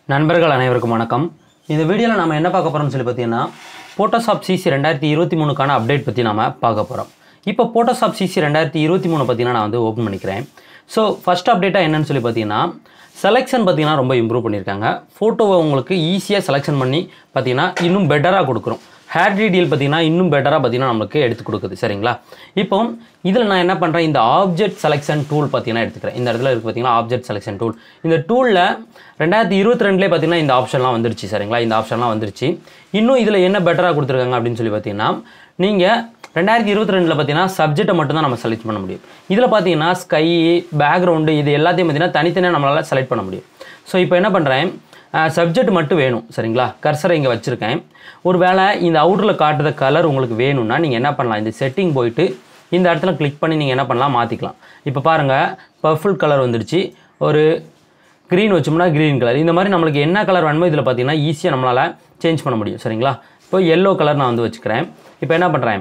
நண்பர்கள் அனைவருக்கும் வணக்கம் இந்த வீடியோவில் நம்ம என்ன பார்க்க போகிறோம்னு சொல்லி பார்த்தீங்கன்னா போட்டோஷாப் சிசி ரெண்டாயிரத்தி இருபத்தி மூணுக்கான அப்டேட் பற்றி நம்ம பார்க்க போகிறோம் இப்போ போட்டோஷாப் சிசி ரெண்டாயிரத்தி இருபத்தி மூணு பார்த்தீங்கன்னா நான் வந்து ஓப்பன் பண்ணிக்கிறேன் ஸோ ஃபஸ்ட் அப்டேட்டாக என்னன்னு சொல்லி பார்த்தீங்கன்னா செலெக்ஷன் பார்த்தீங்கன்னா ரொம்ப இம்ப்ரூவ் பண்ணியிருக்காங்க ஃபோட்டோவை உங்களுக்கு ஈஸியாக செலெக்ஷன் பண்ணி பார்த்தீங்கன்னா இன்னும் பெட்டராக கொடுக்குறோம் ஹேர் டீடெயில் பார்த்தீங்கன்னா இன்னும் பெட்டராக பார்த்தீங்கன்னா நம்மளுக்கு எடுத்து கொடுக்குது சரிங்களா இப்போ இதில் நான் என்ன பண்ணுறேன் இந்த ஆப்ஜெக்ட் செலெக்ஷன் டூல் பார்த்தீங்கன்னா எடுத்துக்கிறேன் இந்த இடத்துல இருக்குது பார்த்தீங்கன்னா ஆப்ஜெக்ட் செலெக்ஷன் டூல் இந்த டூலில் ரெண்டாயிரத்தி இருபத்தி ரெண்டுலேயே பார்த்தீங்கன்னா இந்த ஆப்ஷன்லாம் வந்துருச்சு சரிங்களா இந்த ஆப்ஷன்லாம் வந்துருச்சு இன்னும் இதில் என்ன பெட்டராக கொடுத்துருக்காங்க அப்படின்னு சொல்லி பார்த்தீங்கன்னா நீங்கள் ரெண்டாயிரத்தி இருபத்தி ரெண்டில் பார்த்தீங்கன்னா சப்ஜெக்ட்டை மட்டும்தான் நம்ம செலக்ட் பண்ண முடியும் இதில் பார்த்தீங்கன்னா ஸ்கை பேக்ரவுண்டு இது எல்லாத்தையும் பார்த்தீங்கன்னா தனித்தனியாக நம்மளால் செலக்ட் பண்ண முடியும் ஸோ இப்போ என்ன பண்ணுறேன் சப்ஜெக்ட் மட்டும் வேணும் சரிங்களா கர்சரை இங்கே வச்சுருக்கேன் ஒரு வேளை இந்த அவுட்டரில் காட்டுற கலர் உங்களுக்கு வேணும்னா நீங்கள் என்ன பண்ணலாம் இந்த செட்டிங் போயிட்டு இந்த இடத்துல கிளிக் பண்ணி நீங்கள் என்ன பண்ணலாம் மாற்றிக்கலாம் இப்போ பாருங்கள் பர்பிள் கலர் வந்துடுச்சு ஒரு க்ரீன் வச்சோம்னா க்ரீன் கலர் இந்த மாதிரி நம்மளுக்கு என்ன கலர் வேணுமோ இதில் பார்த்தீங்கன்னா ஈஸியாக நம்மளால் சேஞ்ச் பண்ண முடியும் சரிங்களா இப்போ எல்லோ கலர் நான் வந்து வச்சுக்கிறேன் இப்போ என்ன பண்ணுறேன்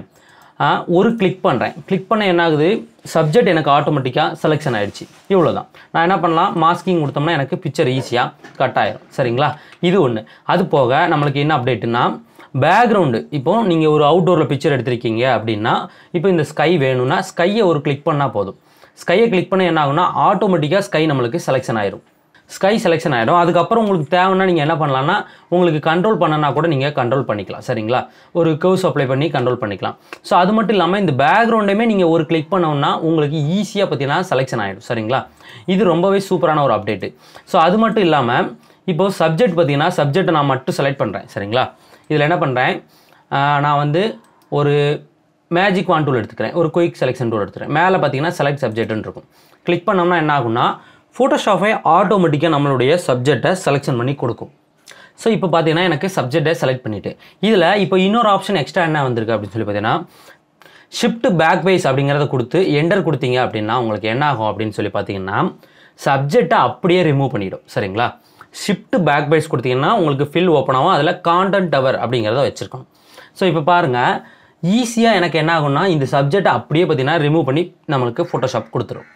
ஒரு கிளிக் பண்ணுறேன் கிளிக் பண்ண என்ன ஆகுது சப்ஜெக்ட் எனக்கு ஆட்டோமேட்டிக்காக செலெக்ஷன் ஆயிடுச்சு இவ்வளோ தான் நான் என்ன பண்ணலாம் மாஸ்கிங் கொடுத்தோம்னா எனக்கு பிக்சர் ஈஸியாக கட் ஆயிரும் சரிங்களா இது ஒன்று அது போக நம்மளுக்கு என்ன அப்டேட்டுனா பேக்ரவுண்டு இப்போ நீங்கள் ஒரு அவுட்டோரில் பிக்சர் எடுத்திருக்கீங்க அப்படின்னா இப்போ இந்த ஸ்கை வேணும்னா ஸ்கையை ஒரு கிளிக் பண்ணால் போதும் ஸ்கையை கிளிக் பண்ண என்ன ஆகும்னா ஆட்டோமேட்டிக்காக ஸ்கை நம்மளுக்கு செலெக்ஷன் ஆயிரும் ஸ்கை செலெக்ஷன் ஆகிடும் அதுக்கப்புறம் உங்களுக்கு தேவைன்னா நீங்கள் என்ன பண்ணலாம்னா உங்களுக்கு கண்ட்ரோல் பண்ணனா கூட நீங்கள் கண்ட்ரோல் பண்ணிக்கலாம் சரிங்களா ஒரு கர்வ்ஸ் அப்ளை பண்ணி கண்ட்ரோல் பண்ணிக்கலாம் ஸோ அது மட்டும் இல்லாமல் இந்த பேக்ரவுண்டையுமே நீங்கள் ஒரு கிளிக் பண்ணோம்னா உங்களுக்கு ஈஸியாக பார்த்தீங்கன்னா செலெக்ஷன் ஆகிடும் சரிங்களா இது ரொம்பவே சூப்பரான ஒரு அப்டேட்டு ஸோ அது மட்டும் இல்லாமல் இப்போ சப்ஜெக்ட் பார்த்தீங்கன்னா சப்ஜெக்ட்டை நான் மட்டும் செலக்ட் பண்ணுறேன் சரிங்களா இதில் என்ன பண்ணுறேன் நான் வந்து ஒரு மேஜிக் வான் டூல் எடுத்துக்கிறேன் ஒரு குயிக் செலெக்ஷன் டூல் எடுத்துக்கிறேன் மேலே பார்த்தீங்கன்னா செலக்ட் சப்ஜெக்ட்னு இருக்கும் கிளிக் பண்ணோம்னா என்ன ஆகும்னா ஃபோட்டோஷாப்பை ஆட்டோமேட்டிக்காக நம்மளுடைய சப்ஜெக்டை செலெக்ஷன் பண்ணி கொடுக்கும் ஸோ இப்போ பார்த்தீங்கன்னா எனக்கு சப்ஜெக்டை செலக்ட் பண்ணிவிட்டு இதில் இப்போ இன்னொரு ஆப்ஷன் எக்ஸ்ட்ரா என்ன வந்திருக்கு அப்படின்னு சொல்லி பார்த்தீங்கன்னா ஷிஃப்ட் பேக் வைஸ் அப்படிங்கிறத கொடுத்து என்டர் கொடுத்தீங்க அப்படின்னா உங்களுக்கு என்ன ஆகும் அப்படின்னு சொல்லி பார்த்தீங்கன்னா சப்ஜெக்டை அப்படியே ரிமூவ் பண்ணிடும் சரிங்களா ஷிஃப்ட் பேக் வைஸ் கொடுத்தீங்கன்னா உங்களுக்கு ஃபில் ஓப்பன் ஆகும் அதில் கான்டென்ட் டவர் அப்படிங்கிறத வச்சுருக்கோம் ஸோ இப்போ பாருங்கள் ஈஸியாக எனக்கு என்ன ஆகும்னா இந்த சப்ஜெக்டை அப்படியே பார்த்தீங்கன்னா ரிமூவ் பண்ணி நம்மளுக்கு ஃபோட்டோஷாப் கொடுத்துரும்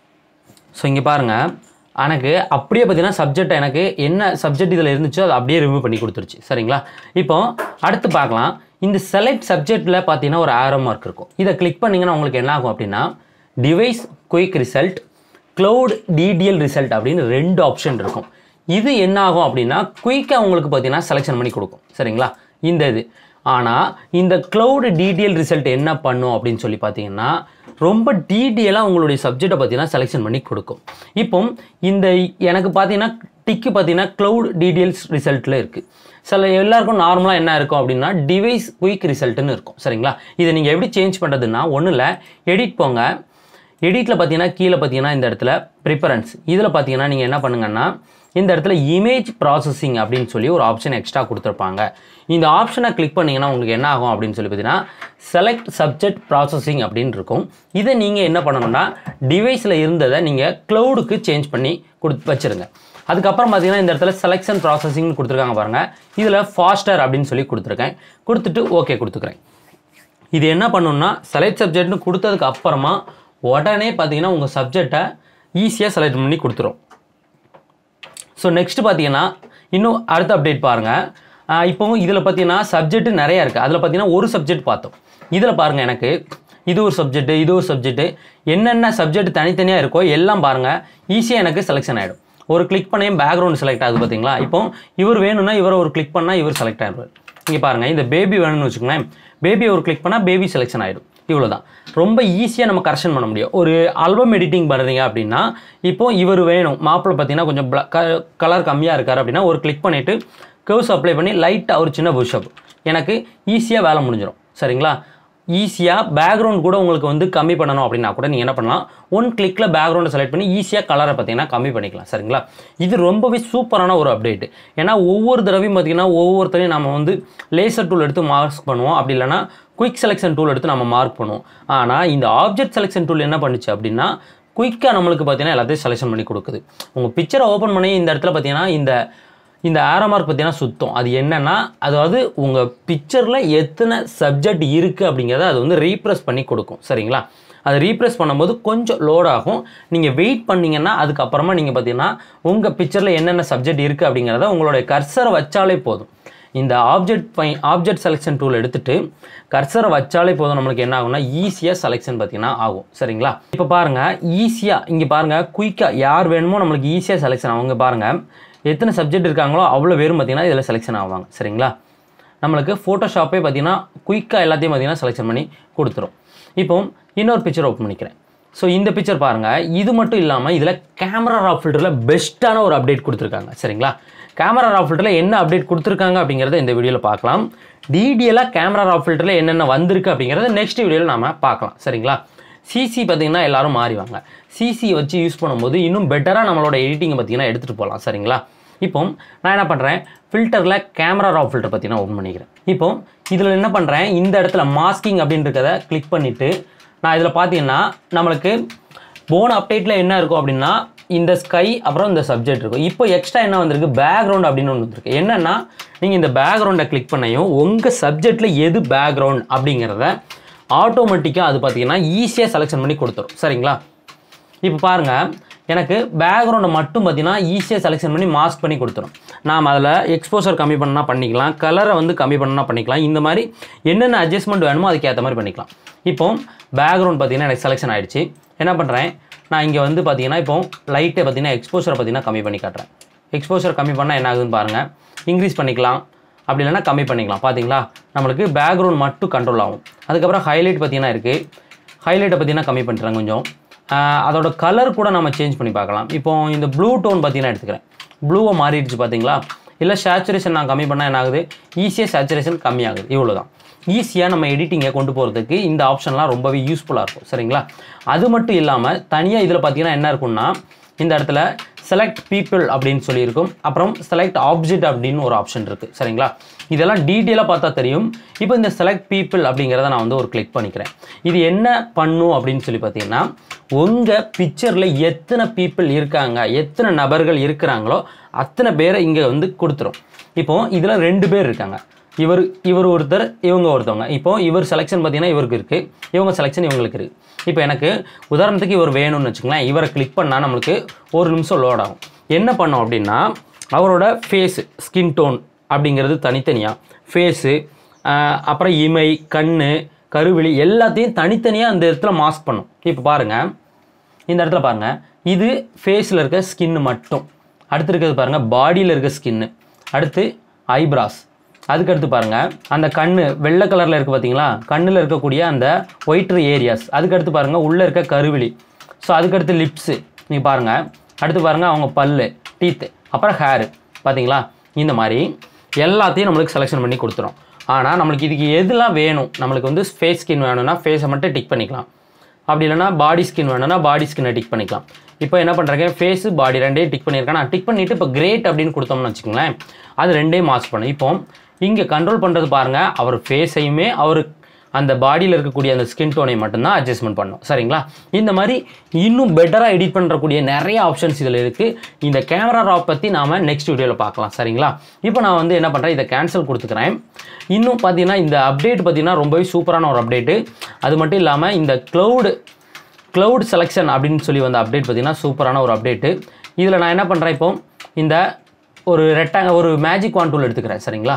ஸோ இங்கே பாருங்கள் எனக்கு அப்படியே பார்த்தீங்கன்னா சப்ஜெக்ட் எனக்கு என்ன சப்ஜெக்ட் இதில் இருந்துச்சோ அதை அப்படியே ரிமூவ் பண்ணி கொடுத்துருச்சு சரிங்களா இப்போ அடுத்து பார்க்கலாம் இந்த செலக்ட் சப்ஜெக்டில் பார்த்தீங்கன்னா ஒரு ஆரோ மார்க் இருக்கும் இதை கிளிக் பண்ணிங்கன்னா உங்களுக்கு என்ன ஆகும் அப்படின்னா device quick result cloud TTL result அப்படின்னு ரெண்டு ஆப்ஷன் இருக்கும் இது என்ன ஆகும் அப்படின்னா குயிக்காக உங்களுக்கு பார்த்தீங்கன்னா செலெக்ஷன் பண்ணி கொடுக்கும் சரிங்களா இந்த இது ஆனால் இந்த க்ளவுடு டீட்டெயில் ரிசல்ட் என்ன பண்ணும் அப்படின்னு சொல்லி பார்த்தீங்கன்னா ரொம்ப டீட்டெயிலாக உங்களுடைய சப்ஜெக்டை பார்த்தீங்கன்னா செலெக்ஷன் பண்ணி கொடுக்கும் இப்போ இந்த எனக்கு பார்த்தீங்கன்னா டிக்கு பார்த்தீங்கன்னா க்ளவுட் டீட்டெயில்ஸ் ரிசல்ட்டில் இருக்குது சில எல்லாருக்கும் நார்மலாக என்ன இருக்கும் அப்படின்னா டிவைஸ் குயிக் ரிசல்ட்டுன்னு இருக்கும் சரிங்களா இதை நீங்கள் எப்படி சேஞ்ச் பண்ணுறதுன்னா ஒன்றும் இல்லை எடிட் போங்க எடிட்டில் பார்த்தீங்கன்னா கீழே பார்த்தீங்கன்னா இந்த இடத்துல ப்ரிஃபரன்ஸ் இதில் பார்த்தீங்கன்னா நீங்கள் என்ன பண்ணுங்கன்னா இந்த இடத்துல இமேஜ் ப்ராசஸிங் அப்படின்னு சொல்லி ஒரு ஆப்ஷன் எக்ஸ்ட்ரா கொடுத்துருப்பாங்க இந்த ஆப்ஷனை கிளிக் பண்ணிங்கன்னா உங்களுக்கு என்ன ஆகும் அப்படின்னு சொல்லி பார்த்தீங்கன்னா செலக்ட் சப்ஜெக்ட் ப்ராசஸிங் அப்படின்னு இருக்கும் இதை நீங்கள் என்ன பண்ணணும்னா டிவைஸில் இருந்ததை நீங்கள் க்ளவுடுக்கு சேஞ்ச் பண்ணி கொடு வச்சுருங்க அதுக்கப்புறம் பார்த்தீங்கன்னா இந்த இடத்துல செலெக்ஷன் ப்ராசஸிங்னு கொடுத்துருக்காங்க பாருங்கள் இதில் ஃபாஸ்டர் அப்படின்னு சொல்லி கொடுத்துருக்கேன் கொடுத்துட்டு ஓகே கொடுத்துக்கிறேன் இது என்ன பண்ணணும்னா செலக்ட் சப்ஜெக்ட்னு கொடுத்ததுக்கு அப்புறமா உடனே பார்த்தீங்கன்னா உங்கள் சப்ஜெக்டை ஈஸியாக செலக்ட் பண்ணி கொடுத்துரும் ஸோ நெக்ஸ்ட் பார்த்தீங்கன்னா இன்னும் அடுத்த அப்டேட் பாருங்கள் இப்போ இதில் பார்த்தீங்கன்னா சப்ஜெக்ட் நிறையா இருக்குது அதில் பார்த்தீங்கன்னா ஒரு சப்ஜெக்ட் பார்த்தோம் இதில் பாருங்கள் எனக்கு இது ஒரு சப்ஜெக்ட்டு இது ஒரு சப்ஜெக்ட்டு என்னென்ன சப்ஜெக்ட் தனித்தனியாக இருக்கோ எல்லாம் பாருங்கள் ஈஸியாக எனக்கு செலெக்ஷன் ஆகிடும் ஒரு கிளிக் பண்ணி பேக்ரவுண்ட் செலக்ட் ஆகுது பார்த்தீங்களா இப்போ இவர் வேணும்னா இவரை ஒரு கிளிக் பண்ணால் இவர் செலக்ட் ஆகிடுவார் இங்கே பாருங்கள் இந்த பேபி வேணும்னு வச்சுக்கோங்களேன் பேபியை ஒரு கிளிக் பண்ணால் பேபி செலெக்ஷன் ஆகிடும் இவ்வளோ தான் ரொம்ப ஈஸியாக நம்ம கரெக்ஷன் பண்ண முடியும் ஒரு ஆல்பம் எடிட்டிங் பண்ணுறீங்க அப்படின்னா இப்போ இவர் வேணும் மாப்பிள்ளை பார்த்தீங்கன்னா கொஞ்சம் கலர் கம்மியாக இருக்கார் அப்படின்னா ஒரு கிளிக் பண்ணிவிட்டு கர்வ்ஸ் அப்ளை பண்ணி லைட்டாக ஒரு சின்ன புஷ்அப் எனக்கு ஈஸியாக வேலை முடிஞ்சிடும் சரிங்களா ஈஸியாக பேக்ரவுண்ட் கூட உங்களுக்கு வந்து கம்மி பண்ணணும் அப்படின்னா கூட நீங்கள் என்ன பண்ணலாம் ஒன் கிளிக்கில் பேக்ரவுண்டை செலக்ட் பண்ணி ஈஸியாக கலரை பார்த்தீங்கன்னா கம்மி பண்ணிக்கலாம் சரிங்களா இது ரொம்பவே சூப்பரான ஒரு அப்டேட் ஏன்னா ஒவ்வொரு தடவையும் பார்த்தீங்கன்னா ஒவ்வொருத்தரையும் நம்ம வந்து லேசர் டூல் எடுத்து மார்க் பண்ணுவோம் அப்படி இல்லைனா குயிக் செலெக்ஷன் டூல் எடுத்து நம்ம மார்க் பண்ணுவோம் ஆனால் இந்த ஆப்ஜெக்ட் செலெக்ஷன் டூல் என்ன பண்ணுச்சு அப்படின்னா குயிக்காக நம்மளுக்கு பார்த்தீங்கன்னா எல்லாத்தையும் செலெக்ஷன் பண்ணி கொடுக்குது உங்கள் பிக்சரை ஓப்பன் பண்ணி இந்த இடத்துல பார்த்தீங்கன்னா இந்த இந்த ஆரோ மார்க் பார்த்தீங்கன்னா சுத்தம் அது என்னென்னா அதாவது உங்கள் பிக்சரில் எத்தனை சப்ஜெக்ட் இருக்குது அப்படிங்கிறத அது வந்து ரீப்ரெஸ் பண்ணி கொடுக்கும் சரிங்களா அதை ரீப்ரெஸ் பண்ணும்போது கொஞ்சம் லோட் ஆகும் நீங்கள் வெயிட் பண்ணீங்கன்னா அதுக்கப்புறமா நீங்கள் பார்த்தீங்கன்னா உங்கள் பிக்சரில் என்னென்ன சப்ஜெக்ட் இருக்குது அப்படிங்கிறத உங்களுடைய கர்சரை வச்சாலே போதும் இந்த object by object selection tool எடுத்துட்டு கர்சரை வச்சாலே போதும் நம்மளுக்கு என்ன ஆகும்னா ஈஸியாக செலெக்ஷன் பார்த்தீங்கன்னா ஆகும் சரிங்களா இப்போ பாருங்கள் ஈஸியாக இங்கே பாருங்கள் குயிக்காக யார் வேணுமோ நம்மளுக்கு ஈஸியாக செலெக்ஷன் ஆகுங்க பாருங்கள் எத்தனை சப்ஜெக்ட் இருக்காங்களோ அவ்வளோ பேரும் பார்த்தீங்கன்னா இதில் செலெக்ஷன் ஆவாங்க சரிங்களா நம்மளுக்கு ஃபோட்டோஷாப்பே பார்த்தீங்கன்னா குயிக்காக எல்லாத்தையும் பார்த்தீங்கன்னா செலெக்ஷன் பண்ணி கொடுத்துரும் இப்போ இன்னொரு பிக்சர் ஓப்பன் பண்ணிக்கிறேன் ஸோ இந்த பிக்சர் பாருங்கள் இது மட்டும் இல்லாமல் இதில் கேமரா ரா ஃபில்டரில் பெஸ்ட்டான ஒரு அப்டேட் கொடுத்துருக்காங்க சரிங்களா கேமரா ரா ஃபில்டரில் என்ன அப்டேட் கொடுத்துருக்காங்க அப்படிங்கிறத இந்த வீடியோவில் பார்க்கலாம் டீடெயிலாக கேமரா ரா ஃபில்டரில் என்னென்ன வந்திருக்கு அப்படிங்கிறத நெக்ஸ்ட் வீடியோவில் நாம பார்க்கலாம் சரிங்களா சிசி பார்த்தீங்கன்னா எல்லாரும் மாறிவாங்க சிசி வச்சு யூஸ் பண்ணும்போது இன்னும் பெட்டராக நம்மளோட எடிட்டிங்கை பார்த்தீங்கன்னா எடுத்துகிட்டு போகலாம் சரிங்களா இப்போ நான் என்ன பண்ணுறேன் ஃபில்டரில் கேமரா ரா ஃபில்டர் பற்றி நான் ஓப்பன் பண்ணிக்கிறேன் இப்போ இதில் என்ன பண்ணுறேன் இந்த இடத்துல மாஸ்கிங் அப்படின்றத கிளிக் பண்ணிவிட்டு நான் இதில் பார்த்தீங்கன்னா நம்மளுக்கு போன அப்டேட்டில் என்ன இருக்கும் அப்படின்னா இந்த ஸ்கை அப்புறம் இந்த சப்ஜெக்ட் இருக்கும் இப்போ எக்ஸ்ட்ரா என்ன வந்திருக்கு பேக்ரவுண்ட் அப்படின்னு ஒன்று வந்திருக்கு என்னென்னா நீங்கள் இந்த பேக்ரவுண்டை கிளிக் பண்ணையும் உங்கள் சப்ஜெக்டில் எது பேக்ரவுண்ட் அப்படிங்கிறத ஆட்டோமேட்டிக்காக அது பார்த்தீங்கன்னா ஈஸியாக செலெக்ஷன் பண்ணி கொடுத்துரும் சரிங்களா இப்போ பாருங்கள் எனக்கு பேக்ரவுண்டை மட்டும் பார்த்தீங்கன்னா ஈஸியாக செலெக்ஷன் பண்ணி மாஸ்க் பண்ணி கொடுத்துரும் நாம் அதில் எக்ஸ்போசர் கம்மி பண்ணால் பண்ணிக்கலாம் கலரை வந்து கம்மி பண்ணால் பண்ணிக்கலாம் இந்த மாதிரி என்னென்ன அட்ஜஸ்ட்மெண்ட் வேணுமோ அதுக்கேற்ற மாதிரி பண்ணிக்கலாம் இப்போ பேக்ரவுண்ட் பார்த்தீங்கன்னா எனக்கு செலெக்ஷன் ஆயிடுச்சு என்ன பண்ணுறேன் நான் இங்கே வந்து பார்த்தீங்கன்னா இப்போ லைட்டை பார்த்தீங்கன்னா எக்ஸ்போசரை பார்த்தீங்கன்னா கம்மி பண்ணி காட்டுறேன் எக்ஸ்போசர் கம்மி பண்ணால் என்ன ஆகுதுன்னு பாருங்கள் இன்க்ரீஸ் பண்ணிக்கலாம் அப்படி இல்லைன்னா கம்மி பண்ணிக்கலாம் பார்த்தீங்களா நம்மளுக்கு பேக்ரவுண்ட் மட்டும் கண்ட்ரோல் ஆகும் அதுக்கப்புறம் ஹைலைட் பார்த்தீங்கன்னா இருக்குது ஹைலைட்டை பார்த்தீங்கன்னா கம்மி பண்ணிட்டுறேன் கொஞ்சம் ஆஹ் அதோட கலர் கூட நம்ம சேஞ்ச் பண்ணி பார்க்கலாம் இப்போ இந்த ப்ளூ டோன் பார்த்தீங்கன்னா எடுத்துக்கிறேன் ப்ளூவை மாறிடுச்சு பார்த்தீங்களா இல்லை சேச்சுரேஷன் நான் கம்மி பண்ணால் என்ன ஆகுது ஈஸியாக சேச்சுரேஷன் கம்மியாகுது இவ்வளோ தான் ஈஸியாக நம்ம எடிட்டிங்கை கொண்டு போகிறதுக்கு இந்த ஆப்ஷன்லாம் ரொம்பவே யூஸ்ஃபுல்லாக இருக்கும் சரிங்களா அது மட்டும் இல்லாமல் தனியாக இதில் பார்த்தீங்கன்னா என்ன இருக்கும்னா இந்த இடத்துல செலக்ட் பீப்புள் அப்படின்னு சொல்லியிருக்கும் அப்புறம் செலக்ட் ஆப்ஜெக்ட் அப்படின்னு ஒரு ஆப்ஷன் இருக்குது சரிங்களா இதெல்லாம் டீட்டெயிலாக பார்த்தா தெரியும் இப்போ இந்த செலக்ட் பீப்புள் அப்படிங்கிறத நான் வந்து ஒரு கிளிக் பண்ணிக்கிறேன் இது என்ன பண்ணும் அப்படின்னு சொல்லி பார்த்தீங்கன்னா உங்கள் பிக்சரில் எத்தனை பீப்புள் இருக்காங்க எத்தனை நபர்கள் இருக்கிறாங்களோ அத்தனை பேரை இங்கே வந்து கொடுத்துரும் இப்போ இதில் ரெண்டு பேர் இருக்காங்க இவர் இவர் ஒருத்தர் இவங்க ஒருத்தவங்க இப்போ இவர் செலெக்ஷன் பார்த்தீங்கன்னா இவருக்கு இருக்குது இவங்க செலெக்ஷன் இவங்களுக்கு இருக்குது இப்போ எனக்கு உதாரணத்துக்கு இவர் வேணும்னு வச்சுங்களேன் இவரை கிளிக் பண்ணால் நம்மளுக்கு ஒரு நிமிஷம் லோட் ஆகும் என்ன பண்ணோம் அப்படின்னா அவரோட ஃபேஸு ஸ்கின் டோன் அப்படிங்கிறது தனித்தனியாக ஃபேஸு அப்புறம் இமை கண் கருவிழி எல்லாத்தையும் தனித்தனியாக அந்த இடத்துல மாஸ்க் பண்ணும் இப்போ பாருங்கள் இந்த இடத்துல பாருங்கள் இது ஃபேஸில் இருக்க ஸ்கின்னு மட்டும் அடுத்து இருக்கிறது பாருங்கள் பாடியில் இருக்க ஸ்கின்னு அடுத்து ஐப்ராஸ் அதுக்கடுத்து பாருங்கள் அந்த கண் வெள்ளை கலரில் இருக்குது பார்த்தீங்களா கண்ணில் இருக்கக்கூடிய அந்த ஒயிட்ரு ஏரியாஸ் அதுக்கடுத்து பாருங்கள் உள்ளே இருக்க கருவிழி ஸோ அதுக்கடுத்து லிப்ஸு நீங்கள் பாருங்கள் அடுத்து பாருங்கள் அவங்க பல்லு டீத்து அப்புறம் ஹேரு பார்த்தீங்களா இந்த மாதிரி எல்லாத்தையும் நம்மளுக்கு செலெக்ஷன் பண்ணி கொடுத்துரும் ஆனால் நம்மளுக்கு இதுக்கு எதுலாம் வேணும் நம்மளுக்கு வந்து ஃபேஸ் ஸ்கின் வேணும்னா ஃபேஸை மட்டும் டிக் பண்ணிக்கலாம் அப்படி இல்லைனா பாடி ஸ்கின் வேணும்னா பாடி ஸ்கின்னை டிக் பண்ணிக்கலாம் இப்போ என்ன பண்ணுறேங்க ஃபேஸு பாடி ரெண்டையும் டிக் பண்ணியிருக்கேன் நான் டிக் பண்ணிவிட்டு இப்போ கிரேட் அப்படின்னு கொடுத்தோம்னு வச்சுக்கோங்களேன் அது ரெண்டையும் மாஸ்க் பண்ணும் இப்போ இங்கே கண்ட்ரோல் பண்ணுறது பாருங்கள் அவர் ஃபேஸையுமே அவர் அந்த பாடியில் இருக்கக்கூடிய அந்த ஸ்கின் டோனை மட்டும்தான் அட்ஜஸ்ட்மெண்ட் பண்ணும் சரிங்களா இந்த மாதிரி இன்னும் பெட்டராக எடிட் பண்ணுறக்கூடிய நிறைய ஆப்ஷன்ஸ் இதில் இருக்குது இந்த கேமரா ராப் பற்றி நாம் நெக்ஸ்ட் வீடியோவில் பார்க்கலாம் சரிங்களா இப்போ நான் வந்து என்ன பண்ணுறேன் இதை கேன்சல் கொடுத்துக்கிறேன் இன்னும் பார்த்தீங்கன்னா இந்த அப்டேட் பார்த்தீங்கன்னா ரொம்பவே சூப்பரான ஒரு அப்டேட்டு அது மட்டும் இல்லாமல் இந்த க்ளவுடு க்ளவுட் செலெக்ஷன் அப்படின்னு சொல்லி வந்த அப்டேட் பார்த்தீங்கன்னா சூப்பரான ஒரு அப்டேட்டு இதில் நான் என்ன பண்ணுறேன் இப்போ இந்த ஒரு ரெட்டாங்க ஒரு மேஜிக் வான் டூல் எடுத்துக்கிறேன் சரிங்களா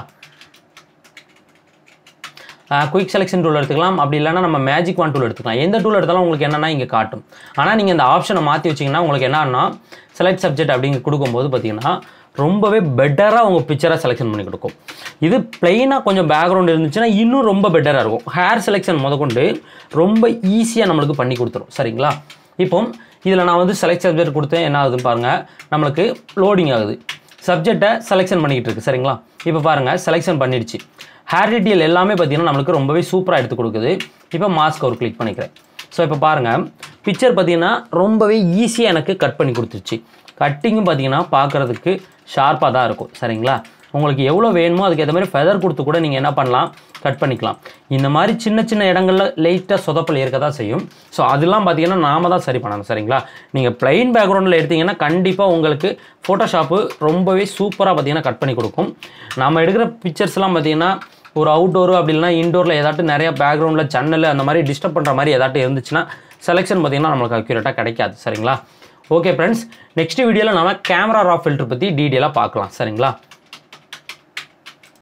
குயிக் செலெக்ஷன் டூல் எடுத்துக்கலாம் அப்படி இல்லைனா நம்ம மேஜிக் ஒன் டூல் எடுத்துக்கலாம் எந்த டூல் எடுத்தாலும் உங்களுக்கு என்னென்னா இங்கே காட்டும் ஆனால் நீங்கள் இந்த ஆப்ஷனை மாற்றி வச்சிங்கன்னா உங்களுக்கு என்னன்னா செலக்ட் சப்ஜெக்ட் அப்படிங்க கொடுக்கும்போது பார்த்தீங்கன்னா ரொம்பவே பெட்டராக உங்கள் பிக்சரை செலெக்ஷன் பண்ணி கொடுக்கும் இது பிளெயினாக கொஞ்சம் பேக்ரவுண்ட் இருந்துச்சுன்னா இன்னும் ரொம்ப பெட்டராக இருக்கும் ஹேர் செலெக்ஷன் முதற்கொண்டு ரொம்ப ஈஸியாக நம்மளுக்கு பண்ணி கொடுத்துரும் சரிங்களா இப்போ இதில் நான் வந்து செலக்ட் சப்ஜெக்ட் கொடுத்தேன் என்ன ஆகுதுன்னு பாருங்கள் நம்மளுக்கு லோடிங் ஆகுது சப்ஜெக்டை செலெக்ஷன் பண்ணிக்கிட்டு இருக்கு சரிங்களா இப்போ பாருங்கள் செலெக்ஷன் பண்ணிடுச்சு ஹேர் டீட்டெயில் எல்லாமே பார்த்தீங்கன்னா நம்மளுக்கு ரொம்பவே சூப்பராக எடுத்து கொடுக்குது இப்போ மாஸ்க் ஒரு கிளிக் பண்ணிக்கிறேன் ஸோ இப்போ பாருங்கள் பிக்சர் பார்த்தீங்கன்னா ரொம்பவே ஈஸியாக எனக்கு கட் பண்ணி கொடுத்துருச்சு கட்டிங்கும் பார்த்தீங்கன்னா பார்க்குறதுக்கு ஷார்ப்பாக தான் இருக்கும் சரிங்களா உங்களுக்கு எவ்வளோ வேணுமோ அதுக்கேற்ற மாதிரி ஃபெதர் கொடுத்து கூட நீங்கள் என்ன பண்ணலாம் கட் பண்ணிக்கலாம் இந்த மாதிரி சின்ன சின்ன இடங்கள்ல லைட்டாக சொதப்பல் இருக்க தான் செய்யும் ஸோ அதெல்லாம் பார்த்தீங்கன்னா நாம தான் சரி பண்ணணும் சரிங்களா நீங்கள் பிளைன் பேக்ரவுண்டில் எடுத்தீங்கன்னா கண்டிப்பாக உங்களுக்கு ஃபோட்டோஷாப்பு ரொம்பவே சூப்பராக பார்த்தீங்கன்னா கட் பண்ணி கொடுக்கும் நம்ம எடுக்கிற பிக்சர்ஸ்லாம் பார்த்தீங்கன்னா ஒரு அவுட்டோரு அப்படி இல்லைனா இன்டோரில் ஏதாட்டும் நிறைய பேக்ரவுண்டில் ஜன்னல் அந்த மாதிரி டிஸ்டர்ப் பண்ணுற மாதிரி ஏதாட்டும் இருந்துச்சுன்னா செலெக்ஷன் பார்த்திங்கன்னா நம்மளுக்கு அக்யூரேட்டாக கிடைக்காது சரிங்களா ஓகே ஃப்ரெண்ட்ஸ் நெக்ஸ்ட் வீடியோவில் நம்ம கேமரா ரா ஃபில்டர் பற்றி டீட்டெயிலாக பார்க்கலாம் சரிங்களா